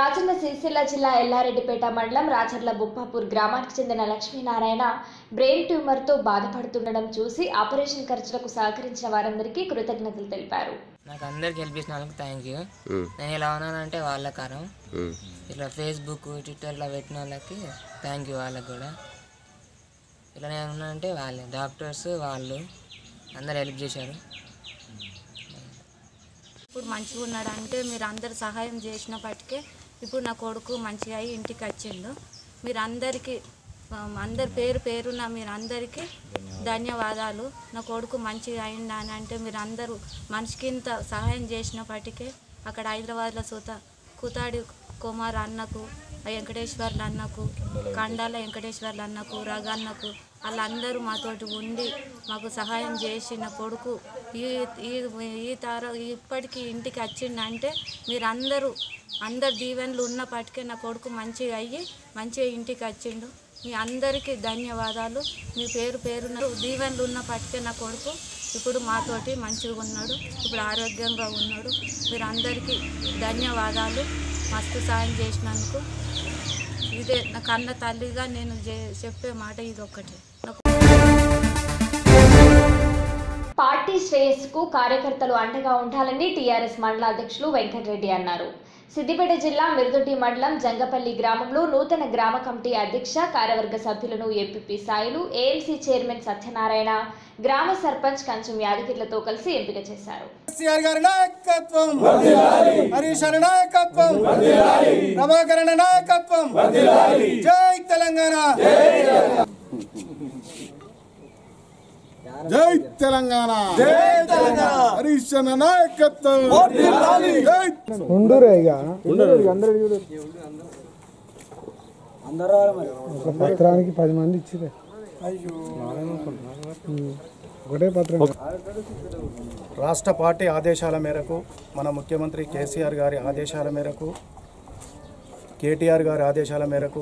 రాజన్న సిరిసిల్ల జిల్లా ఎల్లారెడ్డిపేట మండలం రాచర్ల బుప్పాపూర్ గ్రామానికి చెందిన లక్ష్మీనారాయణ బ్రెయిన్ ట్యూమర్తో బాధపడుతుండడం చూసి ఆపరేషన్ ఖర్చులకు సహకరించిన వారందరికీ కృతజ్ఞతలు తెలిపారు నాకు అందరికి హెల్ప్ చేసిన వాళ్ళకి థ్యాంక్ యూ ఉమ్, నేను ఇలా ఉన్నానంటే వాళ్ళ కారం ఉమ్. ఇట్లా ఫేస్బుక్ ట్విట్టర్లో పెట్టిన వాళ్ళకి థ్యాంక్ యూ వాళ్ళకి కూడా ఇలా నేను ఉన్నానంటే వాళ్ళే డాక్టర్స్ వాళ్ళు అందరు హెల్ప్ చేశారు ఇప్పుడు మంచిగా ఉన్నాడు అంటే మీరు అందరు సహాయం చేసినప్పటికే ఇప్పుడు నా కొడుకు మంచిగా అయ్యి ఇంటికి వచ్చిండు మీరు అందరికీ ఆ, అందరి పేరు పేరున మీరు అందరికీ ధన్యవాదాలు నా కొడుకు మంచిగా అయిందా అని అంటే మీరు అందరూ మనిషికి ఇంత సహాయం చేసినప్పటికే అక్కడ హైదరాబాద్లో సుత కుతాడి కుమార్ అన్నకు ఆ వెంకటేశ్వర్ల అన్నకు కండాల వెంకటేశ్వర్ల అన్నకు రగన్నకు వాళ్ళందరూ మాతోటి ఉండి మాకు సహాయం చేసి నా కొడుకు ఈ ఈ ఈ తార ఇప్పటికీ ఇంటికి వచ్చిండంటే మీరందరూ అందరు దీవెనలు ఉన్నప్పటికే నా కొడుకు మంచిగా అయ్యి మంచిగా ఇంటికి వచ్చిండు మీ అందరికీ ధన్యవాదాలు మీ పేరు పేరున దీవెనలు ఉన్నప్పటికే నా కొడుకు ఇప్పుడు మాతోటి మంచిగా ఉన్నాడు ఇప్పుడు ఆరోగ్యంగా ఉన్నాడు మీరు అందరికీ ధన్యవాదాలు మస్తు సాయం చేసినందుకు ఇదే నా కన్న తల్లిగా నేను చే- చెప్పే మాట ఇది ఒక్కటే నాకు పార్టీ శ్రేయస్సుకు కార్యకర్తలు అండగా ఉండాలని టీఆర్ఎస్ మండల అధ్యక్షులు వెంకటరెడ్డి అన్నారు సిద్దిపేట జిల్లా మిరుదొడ్డి మండలం జంగపల్లి గ్రామంలో నూతన గ్రామ కమిటీ అధ్యక్ష కార్యవర్గ సభ్యులను MPP Sailu AMC chairman Satyanarayana గ్రామ సర్పంచ్ కంచం యాదగిరిలతో కలిసి ఎంపిక చేశారు కేసీఆర్ గారి నాయకత్వం హరీష్ అన్న నాయకత్వం ప్రభాకరణ నాయకత్వం జై తెలంగాణ జై తెలంగాణ జై తెలంగాణ హరీష్ అన్న నాయకత్వం జై ఉండరు ఇక అందరూ ఒక పత్రానికి పది మంది ఇచ్చిరే ఒకటే పత్రం రాష్ట్ర పార్టీ ఆదేశాల మేరకు మన ముఖ్యమంత్రి కేసీఆర్ గారి ఆదేశాల మేరకు కేటీఆర్ గారి ఆదేశాల మేరకు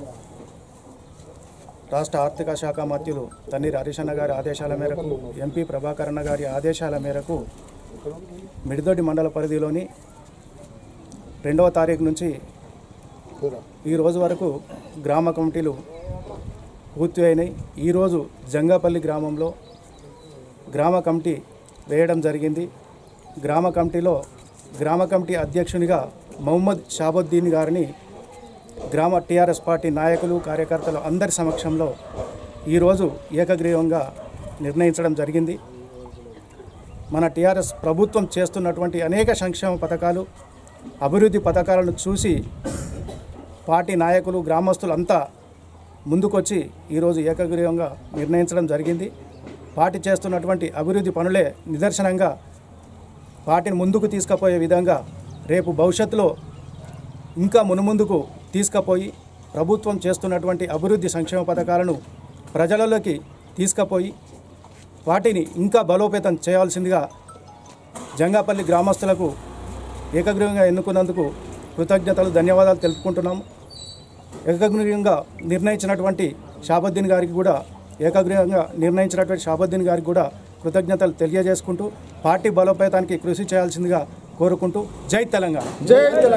రాష్ట్ర ఆర్థిక శాఖ మంత్రులు తన్నీర్ హరీషన్న గారి ఆదేశాల మేరకు ఎంపీ ప్రభాకరణ గారి ఆదేశాల మేరకు మిడిదొడ్డి మండల పరిధిలోని రెండవ తారీఖు నుంచి ఈ రోజు వరకు గ్రామ కమిటీలు పూర్తి అయినాయి ఈరోజు జంగాపల్లి గ్రామంలో గ్రామ కమిటీ వేయడం జరిగింది గ్రామ కమిటీలో గ్రామ కమిటీ అధ్యక్షునిగా మహమ్మద్ షాబుద్దీన్ గారిని గ్రామ టీఆర్ఎస్ పార్టీ నాయకులు కార్యకర్తలు అందరి సమక్షంలో ఈరోజు ఏకగ్రీవంగా నిర్ణయించడం జరిగింది మన టీఆర్ఎస్ ప్రభుత్వం చేస్తున్నటువంటి అనేక సంక్షేమ పథకాలు అభివృద్ధి పథకాలను చూసి పార్టీ నాయకులు గ్రామస్తులు అంతా ముందుకొచ్చి ఈరోజు ఏకగ్రీవంగా నిర్ణయించడం జరిగింది పార్టీ చేస్తున్నటువంటి అభివృద్ధి పనులే నిదర్శనంగా పార్టీని ముందుకు తీసుకుపోయే విధంగా రేపు భవిష్యత్తులో ఇంకా మునుముందుకు తీసుకుపోయి ప్రభుత్వం చేస్తున్నటువంటి అభివృద్ధి సంక్షేమ పథకాలను ప్రజలలోకి తీసుకుపోయి వాటిని ఇంకా బలోపేతం చేయాల్సిందిగా జంగాపల్లి గ్రామస్తులకు ఏకగ్రీవంగా ఎన్నుకున్నందుకు కృతజ్ఞతలు ధన్యవాదాలు తెలుపుకుంటున్నాము ఏకగ్రీవంగా నిర్ణయించినటువంటి షాబుద్దీన్ గారికి కూడా ఏకగ్రీవంగా నిర్ణయించినటువంటి షాబుద్దీన్ గారికి కూడా కృతజ్ఞతలు తెలియజేసుకుంటూ పార్టీ బలోపేతానికి కృషి చేయాల్సిందిగా కోరుకుంటూ జై తెలంగాణ జై తెలంగాణ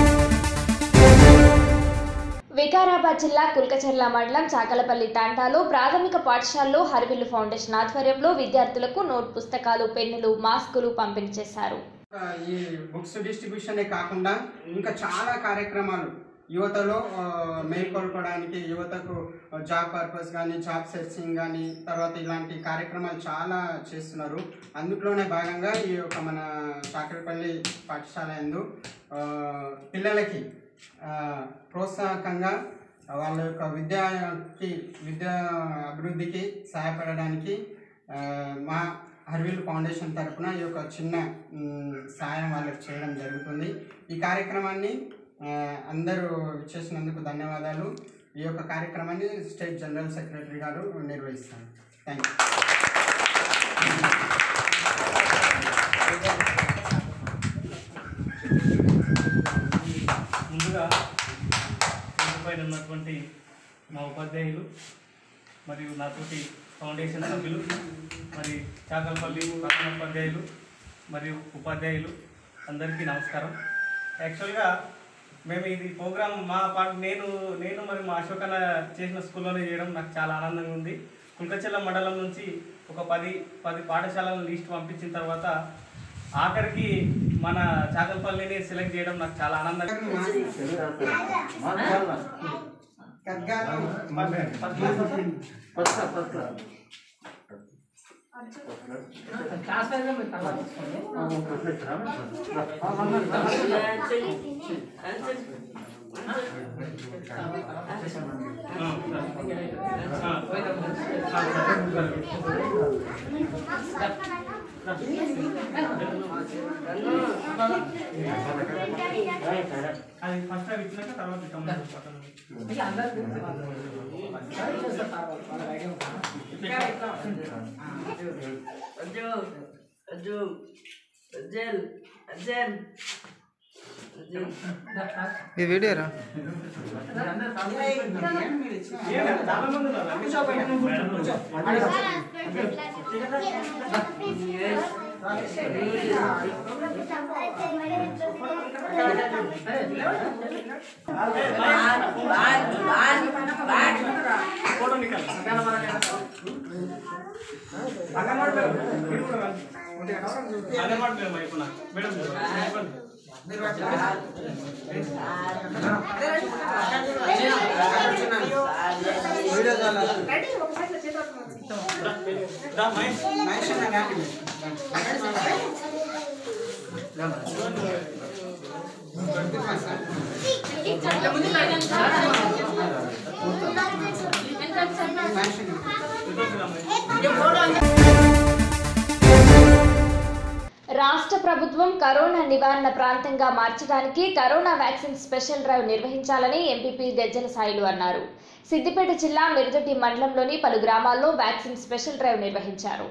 వికారాబాద్ జిల్లా కుల్కచర్ల మండలం చాకలపల్లి తాండాలో ప్రాథమిక పాఠశాలలో హరివిల్లు ఫౌండేషన్ ఆధ్వర్యంలో విద్యార్థులకు నోట్ పుస్తకాలు పెన్నులు మాస్కులు పంపిణీ చేశారు ఈ బుక్స్ డిస్ట్రిబ్యూషనే కాకుండా ఇంకా చాలా కార్యక్రమాలు యువతలో ఆ, మేల్కొల్పడానికి యువతకు జాబ్ పర్పస్ కానీ జాబ్ సెర్చింగ్ కానీ తర్వాత ఇలాంటి కార్యక్రమాలు చాలా చేస్తున్నారు అందులోనే భాగంగా ఈ యొక్క మన చాకరిపల్లి పాఠశాల యందు ఆ, పిల్లలకి ఆ, ప్రోత్సాహకంగా వాళ్ళ యొక్క విద్యకి విద్యా అభివృద్ధికి సహాయపడడానికి ఆ, మా హర్విల్ ఫౌండేషన్ తరపున ఈ యొక్క చిన్న మ్, సాయం వాళ్ళకి చేయడం జరుగుతుంది ఈ కార్యక్రమాన్ని ఆ, అందరూ చేసినందుకు ధన్యవాదాలు ఈ యొక్క కార్యక్రమాన్ని స్టేట్ జనరల్ సెక్రటరీ గారు నిర్వహిస్తారు థ్యాంక్ యూ ముందుగా పైన ఉన్నటువంటి మా ఉపాధ్యాయులు మరియు నాతోటి ఫౌండేషన్ సభ్యులు మరి చాకల్పల్లి ప్రధాన ఉపాధ్యాయులు మరియు ఉపాధ్యాయులు అందరికీ నమస్కారం యాక్చువల్గా మేము ఇది ప్రోగ్రామ్ మా పాట నేను నేను మరి మా అశోక్ అన్న చేసిన స్కూల్లోనే చేయడం నాకు చాలా ఆనందంగా ఉంది కుల్కచెల్ల మండలం నుంచి ఒక పది పది పాఠశాలల లిస్ట్ పంపించిన తర్వాత ఆఖరికి మన చాకల్పల్లిని సెలెక్ట్ చేయడం నాకు చాలా ఆనందంగా అది ఫస్ట్ అవి ఇచ్చినాక తర్వాత ఇస్తాం ఈ వీడియోరా చాలా మంది ఉన్నారు అన్ని ఫోటో నికాల్ అంగన్వాడి మేడం మీరు కూడా రండి. అంగన్వాడి మేడం అయిపోయినా మేడం చెప్పండి దా, మహేష్. రాష్ట్ర ప్రభుత్వం కరోనా నివారణ ప్రాంతంగా మార్చడానికి కరోనా వ్యాక్సిన్ స్పెషల్ డ్రైవ్ నిర్వహించాలని ఎంపీపీ గజ్జల సాయిలు అన్నారు సిద్దిపేట జిల్లా మిరుదొడ్డి మండలంలోని పలు గ్రామాల్లో వ్యాక్సిన్ స్పెషల్ డ్రైవ్ నిర్వహించారు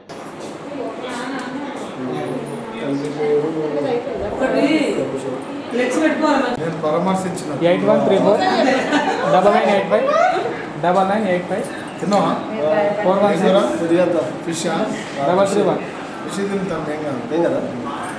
నేను పరామర్శించిన eight one three four double nine eight five double nine eight five తిన్నావా ఫోర్ వన్ తిన్నారా? సిక్స్ ఇది ఎంత? Fish double three one fish తింటాం ఏం కాదు ఏం కదా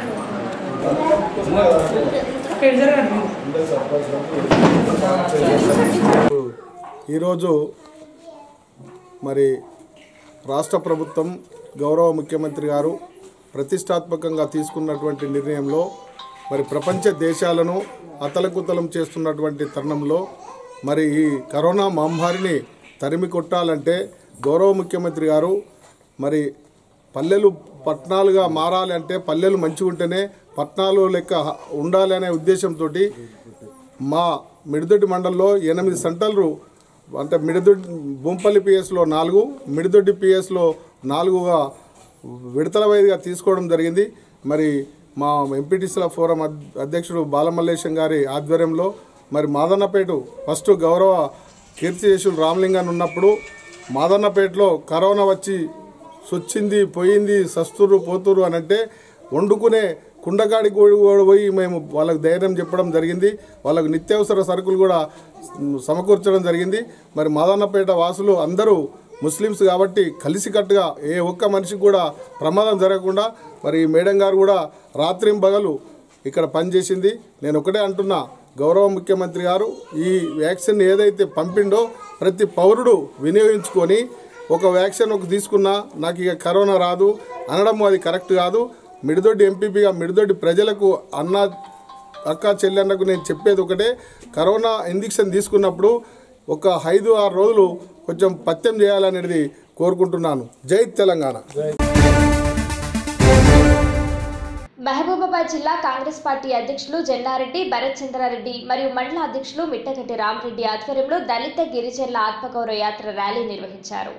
ఈరోజు మరి రాష్ట్ర ప్రభుత్వం గౌరవ ముఖ్యమంత్రి గారు ప్రతిష్టాత్మకంగా తీసుకున్నటువంటి నిర్ణయంలో మరి ప్రపంచ దేశాలను అతలకుతలం చేస్తున్నటువంటి తరుణంలో మరి ఈ కరోనా మహమ్మారిని తరిమి కొట్టాలంటే గౌరవ ముఖ్యమంత్రి గారు మరి పల్లెలు పట్టణాలుగా మారాలి అంటే పల్లెలు మంచిగా ఉంటేనే పట్టణాలు లెక్క ఉండాలి అనే ఉద్దేశంతో మా మిడిదొడ్డి మండలంలో ఎనిమిది సెంటర్లు అంటే మిడిదొడ్డి బొంపల్లి పిఎస్లో నాలుగు మిడిదొడ్డి పిఎస్లో నాలుగుగా విడతల వైదిగా తీసుకోవడం జరిగింది మరి మా ఎంపీటీసీల ఫోరం అద్- అధ్యక్షుడు బాలమల్లేశం గారి ఆధ్వర్యంలో మరి మాదన్నపేట ఫస్ట్ గౌరవ కీర్తిశేషులు రామలింగన్ ఉన్నప్పుడు మాదన్నపేటలో కరోనా వచ్చి సొచ్చింది పోయింది సస్తురు పోతురు అని అంటే వండుకునే కుండకాడి కూడా పోయి మేము వాళ్ళకి ధైర్యం చెప్పడం జరిగింది వాళ్ళకు నిత్యావసర సరుకులు కూడా సమకూర్చడం జరిగింది మరి మాదన్నపేట వాసులు అందరూ ముస్లిమ్స్ కాబట్టి కలిసికట్టుగా ఏ ఒక్క మనిషికి కూడా ప్రమాదం జరగకుండా మరి ఈ మేడం గారు కూడా రాత్రింబగలు ఇక్కడ పనిచేసింది నేను ఒకటే అంటున్నా గౌరవ ముఖ్యమంత్రి గారు ఈ వ్యాక్సిన్ ఏదైతే పంపిండో ప్రతి పౌరుడు వినియోగించుకొని ఒక వ్యాక్సిన్ ఒక తీసుకున్నా నాకు ఇక కరోనా రాదు అనడం అది కరెక్ట్ కాదు మిడిదొడ్డి ఎంపీపీగా మిడిదొడ్డి ప్రజలకు అన్న అక్క చెల్లెన్నకు నేను చెప్పేది ఒకటే కరోనా ఇంజక్షన్ తీసుకున్నప్పుడు ఒక ఐదు ఆరు రోజులు కొంచెం పత్యం చేయాలనేది కోరుకుంటున్నాను జై తెలంగాణ మహబూబాబాద్ జిల్లా కాంగ్రెస్ పార్టీ అధ్యక్షులు జన్నారెడ్డి భరత్ చంద్రారెడ్డి మరియు మండల అధ్యక్షులు మిట్టగట్టి రామరెడ్డి ఆధ్వర్యంలో దళిత గిరిజనుల ఆత్మగౌరవ యాత్ర ర్యాలీ నిర్వహించారు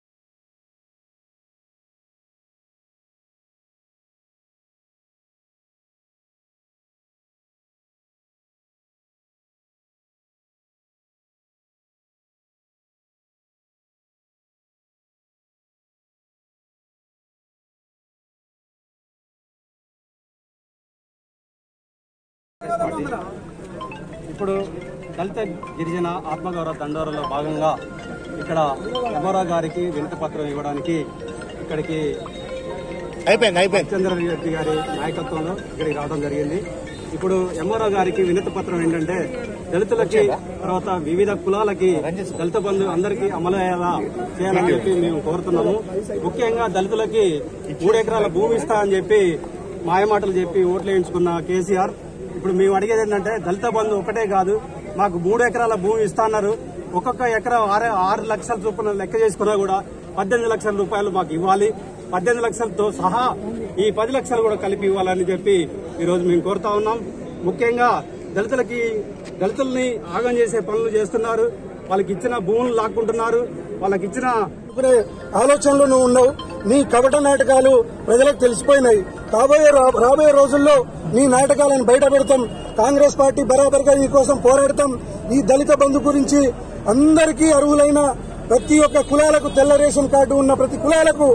ఇప్పుడు దళిత గిరిజన ఆత్మగౌరవ దండోరలో భాగంగా ఇక్కడ ఎమరా గారికి వినతి పత్రం ఇవ్వడానికి ఇక్కడికి అయిపోయింది అయిపోయింది చంద్రరెడ్డి గారి నాయకత్వంలో ఇక్కడికి రావడం జరిగింది ఇప్పుడు ఎంఆర్ఓ గారికి వినతి పత్రం ఏంటంటే దళితులకి తర్వాత వివిధ కులాలకి దళిత బంధు అందరికీ అమలు అయ్యేలా చేయాలని చెప్పి మేము కోరుతున్నాము ముఖ్యంగా దళితులకి మూడు ఎకరాల భూమి ఇస్తా అని చెప్పి మాయమాటలు చెప్పి ఓట్లు వేయించుకున్న కేసీఆర్ ఇప్పుడు మేము అడిగేది ఏంటంటే దళిత బంధు ఒకటే కాదు మాకు మూడు ఎకరాల భూమి ఇస్తా అన్నారు ఒక్కొక్క ఎకరా ఆరు ఆరు లక్షల చొప్పున లెక్క చేసుకున్నా కూడా పద్దెనిమిది లక్షల రూపాయలు మాకు ఇవ్వాలి పద్దెనిమిది లక్షలతో సహా ఈ పది లక్షలు కూడా కలిపి ఇవ్వాలని చెప్పి ఈ రోజు మేము కోరుతా ఉన్నాం ముఖ్యంగా దళితులకి దళితుల్ని ఆగం చేసే పనులు చేస్తున్నారు వాళ్ళకి ఇచ్చిన భూములు లాక్కుంటున్నారు వాళ్ళకి ఇచ్చిన అనుకునే ఆలోచనలో నువ్వు ఉన్నావు నీ కపట నాటకాలు ప్రజలకు తెలిసిపోయినాయి కాబోయే రా- రాబోయే రోజుల్లో నీ నాటకాలను బయట పెడతాం కాంగ్రెస్ పార్టీ బరాబర్గా నీ కోసం పోరాడతాం ఈ దళిత బంధు గురించి అందరికీ అర్హులైన ప్రతి ఒక్క కులాలకు తెల్ల రేషన్ కార్డు ఉన్న ప్రతి కులాలకు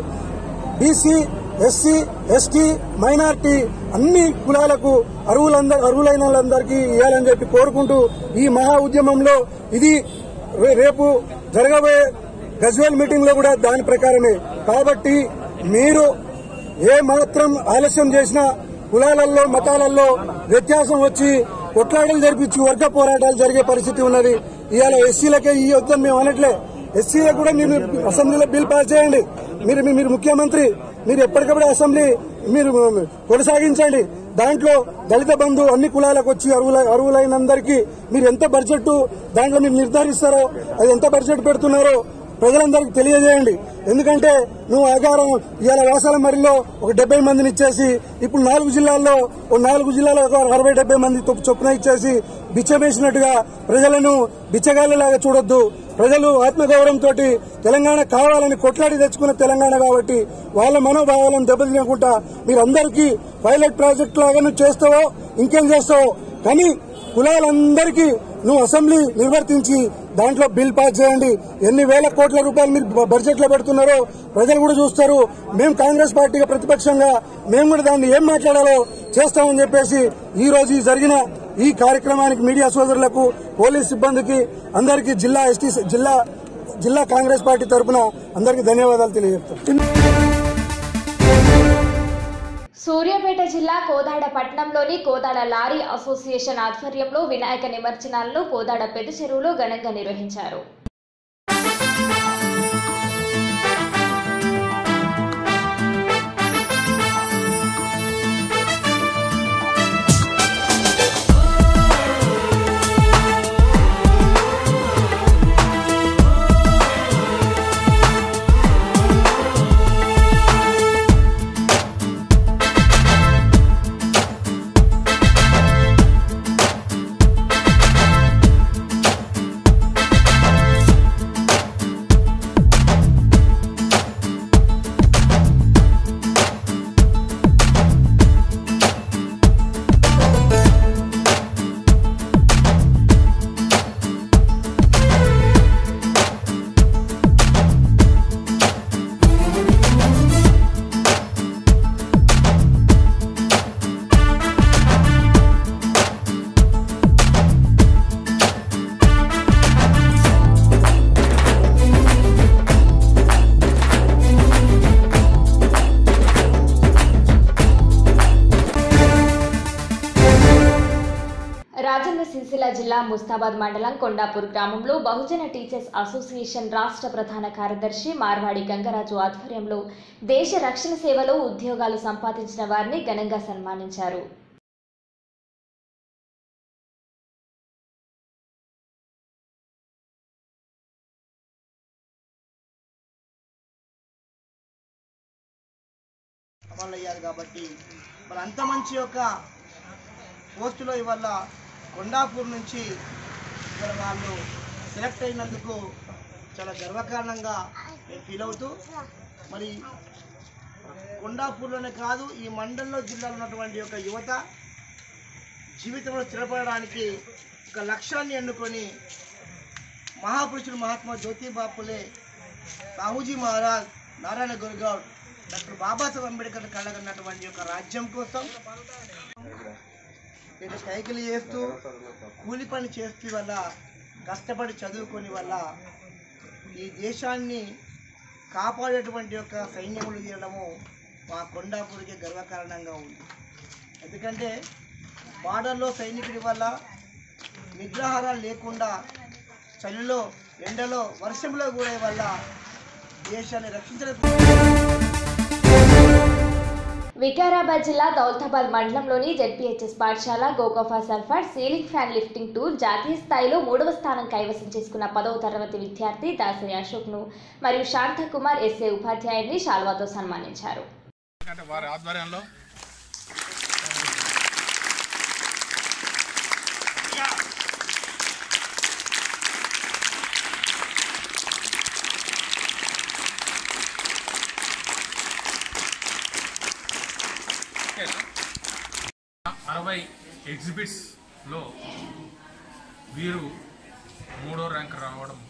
బీసీ ఎస్సీ ఎస్టీ మైనార్టీ అన్ని కులాలకు అర్హులందరూ అర్హులైన వాళ్ళందరికీ ఇవ్వాలని చెప్పి కోరుకుంటూ ఈ మహా ఉద్యమంలో ఇది రే- రేపు జరగబోయే గజ్వేల్ మీటింగ్ లో కూడా దాని ప్రకారమే కాబట్టి మీరు ఏ మాత్రం ఆలస్యం చేసినా కులాలలో మతాలలో వ్యత్యాసం వచ్చి కొట్లాటలు జరిపించి వర్గ పోరాటాలు జరిగే పరిస్థితి ఉన్నది ఇవాళ ఎస్సీలకే ఈ యుద్ధం మేము అనట్లే ఎస్సీలకు కూడా మీరు అసెంబ్లీలో బిల్ పాస్ చేయండి మీరు మీ- మీరు ముఖ్యమంత్రి మీరు ఎప్పటికప్పుడు అసెంబ్లీ మీరు కొనసాగించండి దాంట్లో దళిత బంధు అన్ని కులాలకు వచ్చి అరువుల అరువులైనందరికీ మీరు ఎంత బడ్జెట్ దాంట్లో మీరు నిర్ధారిస్తారో అది ఎంత బడ్జెట్ పెడుతున్నారో ప్రజలందరికీ తెలియజేయండి ఎందుకంటే నువ్వు ఆగారం ఇవాళ వాసాల మరిలో ఒక డెబ్బై మందిని ఇచ్చేసి ఇప్పుడు నాలుగు జిల్లాల్లో ఓ నాలుగు జిల్లాలో ఒక అరవై డెబ్బై మంది చొప్- చొప్పున ఇచ్చేసి బిచ్చమేసినట్టుగా ప్రజలను బిచ్చగాళ్ళలాగా చూడొద్దు ప్రజలు ఆత్మగౌరవంతో తెలంగాణ కావాలని కొట్లాడి తెచ్చుకున్న తెలంగాణ కాబట్టి వాళ్ళ మనోభావాలను దెబ్బతినకుండా మీరందరికీ పైలట్ ప్రాజెక్ట్ లాగా నువ్వు చేస్తావో ఇంకేం చేస్తావో కానీ కులాలందరికీ నువ్వు అసెంబ్లీ నిర్వర్తించి దాంట్లో బిల్ పాస్ చేయండి ఎన్ని వేల కోట్ల రూపాయలు మీరు బడ్జెట్ లో పెడుతున్నారో ప్రజలు కూడా చూస్తారు మేము కాంగ్రెస్ పార్టీగా ప్రతిపక్షంగా మేము కూడా దాన్ని ఏం మాట్లాడాలో చేస్తామని చెప్పేసి ఈ రోజు ఈ జరిగిన ఈ కార్యక్రమానికి మీడియా సోదరులకు పోలీస్ సిబ్బందికి అందరికీ జిల్లా ఎస్టీ జిల్లా జిల్లా కాంగ్రెస్ పార్టీ తరఫున అందరికీ ధన్యవాదాలు తెలియజేస్తాం సూర్యాపేట జిల్లా కోదాడ పట్టణంలోని కోదాడ లారీ అసోసియేషన్ ఆధ్వర్యంలో వినాయక నిమజ్జనాలను కోదాడ పెద్ద చెరువులో ఘనంగా నిర్వహించారు రాజన్న సిరిసిల్ల జిల్లా ముస్తాబాద్ మండలం కొండాపూర్ గ్రామంలో బహుజన టీచర్స్ అసోసియేషన్ రాష్ట్ర ప్రధాన కార్యదర్శి మార్వాడి గంగరాజు ఆధ్వర్యంలో దేశ రక్షణ సేవలో ఉద్యోగాలు సంపాదించిన వారిని ఘనంగా సన్మానించారు అమలు అయ్యారు కాబట్టి మరి అంత మంచి యొక్క పోస్టులో ఇవాళ కొండాపూర్ నుంచి ఇవాళ వాళ్ళు సెలెక్ట్ అయినందుకు చాలా గర్వకారణంగా నేను ఫీల్ అవుతూ మరి కొండాపూర్లోనే కాదు ఈ మండలంలో జిల్లాలో ఉన్నటువంటి యొక్క యువత జీవితంలో స్థిరపడడానికి ఒక లక్ష్యాన్ని ఎన్నుకొని మహాపురుషుడు మహాత్మా జ్యోతిబా ఫులే సాహుజీ మహారాజ్ నారాయణ గురుగౌడ్ డాక్టర్ బాబాసాహెబ్ అంబేద్కర్ కళ్ళగన్నటువంటి యొక్క రాజ్యం కోసం ఇక సైకిల్ చేస్తూ కూలి పని చేస్తూ వల్ల కష్టపడి చదువుకొని వల్ల ఈ దేశాన్ని కాపాడేటువంటి యొక్క సైన్యములు తీయడము మా కొండాపూర్కి గర్వకారణంగా ఉంది ఎందుకంటే బార్డర్లో సైనికుడి వల్ల నిద్రాహారాలు లేకుండా చలిలో ఎండలో వర్షంలో కూడా వల్ల దేశాన్ని రక్షించడం వికారాబాద్ జిల్లా దౌలతాబాద్ మండలంలోని జెడ్పీహెచ్ఎస్ పాఠశాల గోకోఫా sulphur ceiling fan lifting tour జాతీయ స్థాయిలో మూడవ స్థానం కైవసం చేసుకున్న పదవ తరగతి విద్యార్థి దాసరి అశోక్ను మరియు శాంతకుమార్ ఎస్ఏ ఉపాధ్యాయుని శాల్వాతో సన్మానించారు అంటే వారి ఆధ్వర్యంలో అరవై ఎగ్జిబిట్స్లో వీరు మూడో ర్యాంక్ రావడం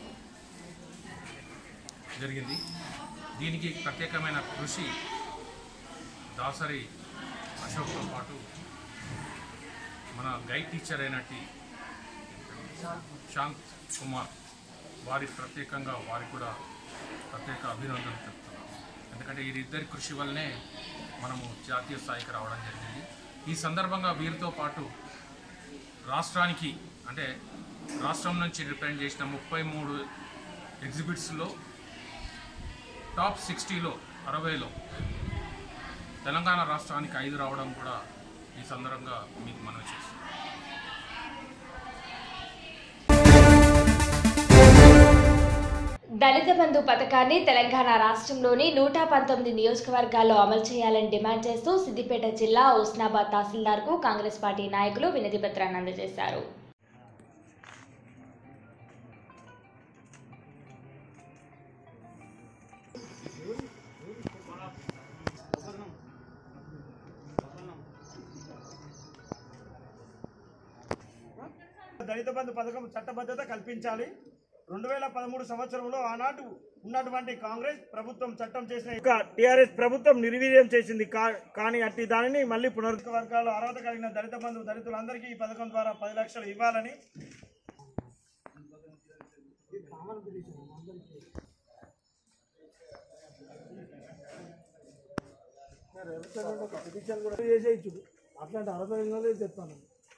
జరిగింది దీనికి ప్రత్యేకమైన కృషి దాసరి అశోక్తో పాటు మన గైడ్ టీచర్ అయినట్టి శాంత్ కుమార్ వారి ప్రత్యేకంగా వారికి కూడా ప్రత్యేక అభినందనలు చెప్తున్నాం ఎందుకంటే వీరిద్దరి కృషి వల్లనే మనము జాతీయ స్థాయికి రావడం జరిగింది ఈ సందర్భంగా వీరితో పాటు రాష్ట్రానికి అంటే రాష్ట్రం నుంచి రిప్రజెంట్ చేసిన ముప్పై మూడు ఎగ్జిబిట్స్లో టాప్ సిక్స్టీలో అరవైలో తెలంగాణ రాష్ట్రానికి ఐదు రావడం కూడా ఈ సందర్భంగా మీకు మనవి చేస్తున్నాం దళిత బంధు పథకాన్ని తెలంగాణ రాష్ట్రంలోని నూట పంతొమ్మిది నియోజకవర్గాల్లో అమలు చేయాలని డిమాండ్ చేస్తూ సిద్దిపేట జిల్లా ఉస్నాబాద్ తహసీల్దార్కు కాంగ్రెస్ పార్టీ నాయకులు వినతి పత్రాన్ని అందజేశారు దళిత బంధు పథకం చట్టబద్ధత కల్పించాలి రెండు వేల పదమూడు సంవత్సరంలో ఆనాడు ఉన్నటువంటి కాంగ్రెస్ ప్రభుత్వం చట్టం చేసిన యొక్క టిఆర్ఎస్ ప్రభుత్వం నిర్వీర్యం చేసింది కా- కానీ అట్టి దానిని మళ్ళీ పునరుద్ధ వర్గాలు అర్హత కలిగిన దళిత బంధు దళితులందరికీ ఈ పథకం ద్వారా పది లక్షలు ఇవ్వాలని పిటిషన్ కూడా చేసేయచ్చు అట్లాంటి అర్థం చెప్తాను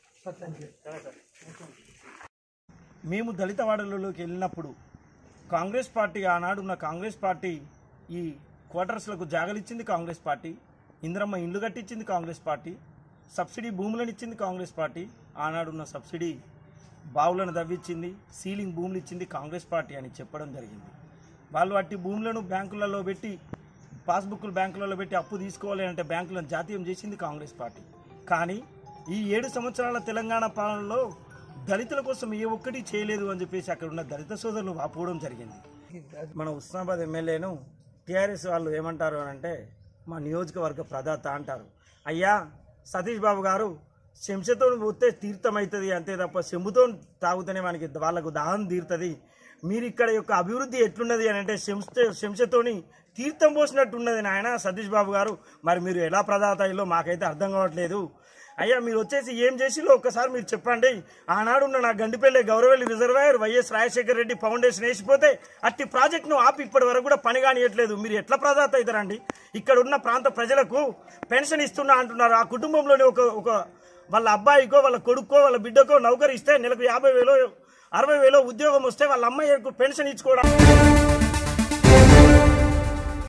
మేము దళిత వాడలలోకి వెళ్ళినప్పుడు కాంగ్రెస్ పార్టీ ఆనాడు ఉన్న కాంగ్రెస్ పార్టీ ఈ క్వార్టర్స్లకు జాగలిచ్చింది కాంగ్రెస్ పార్టీ ఇంద్రమ్మ ఇండ్లు కట్టించింది కాంగ్రెస్ పార్టీ సబ్సిడీ భూములను ఇచ్చింది కాంగ్రెస్ పార్టీ ఆనాడున్న సబ్సిడీ బావులను దవ్విచ్చింది సీలింగ్ భూములు ఇచ్చింది కాంగ్రెస్ పార్టీ అని చెప్పడం జరిగింది వాళ్ళు అట్టి భూములను బ్యాంకులలో పెట్టి పాస్బుక్లు బ్యాంకులలో పెట్టి అప్పు తీసుకోవాలి అంటే బ్యాంకులను జాతీయం చేసింది కాంగ్రెస్ పార్టీ కానీ ఈ ఏడు సంవత్సరాల తెలంగాణ పాలనలో దళితుల కోసం ఏ ఒక్కటి చేయలేదు అని చెప్పేసి అక్కడ ఉన్న దళిత సోదరులు వాపోవడం జరిగింది మన ఉస్మానాబాద్ ఎమ్మెల్యేను టీఆర్ఎస్ వాళ్ళు ఏమంటారు అని అంటే మా నియోజకవర్గ ప్రదాత అంటారు అయ్యా సతీష్ బాబు గారు శంసతో పోతే తీర్థం అవుతుంది అంతే తప్ప చెంబుతో తాగుతూనే మనకి వాళ్ళకు దాహం తీరుతుంది మీరు ఇక్కడ యొక్క అభివృద్ధి ఎట్లున్నది అని అంటే శంస శంసతోని తీర్థం పోసినట్టు ఉన్నది నాయన సతీష్ బాబు గారు మరి మీరు ఎలా ప్రదాత అయ్యో మాకైతే అర్థం కావట్లేదు అయ్యా మీరు వచ్చేసి ఏం చేసిలో ఒక్కసారి మీరు చెప్పండి ఆనాడు ఉన్న నా Gandipalle Gouravelli reservoir YS Rajasekhara Reddy foundation వేసిపోతే అట్టి ప్రాజెక్టును ఆపి ఇప్పటి వరకు కూడా పని కానియట్లేదు మీరు ఎట్లా ప్రదాత అవుతారండి ఇక్కడ ఉన్న ప్రాంత ప్రజలకు పెన్షన్ ఇస్తున్నా అంటున్నారు ఆ కుటుంబంలోని ఒక ఒక వాళ్ళ అబ్బాయికో వాళ్ళ కొడుకో వాళ్ళ బిడ్డకో నౌకరి ఇస్తే నెలకు యాభై వేలో అరవై వేలో ఉద్యోగం వస్తే వాళ్ళ అమ్మాయికు పెన్షన్ ఇచ్చుకోవడం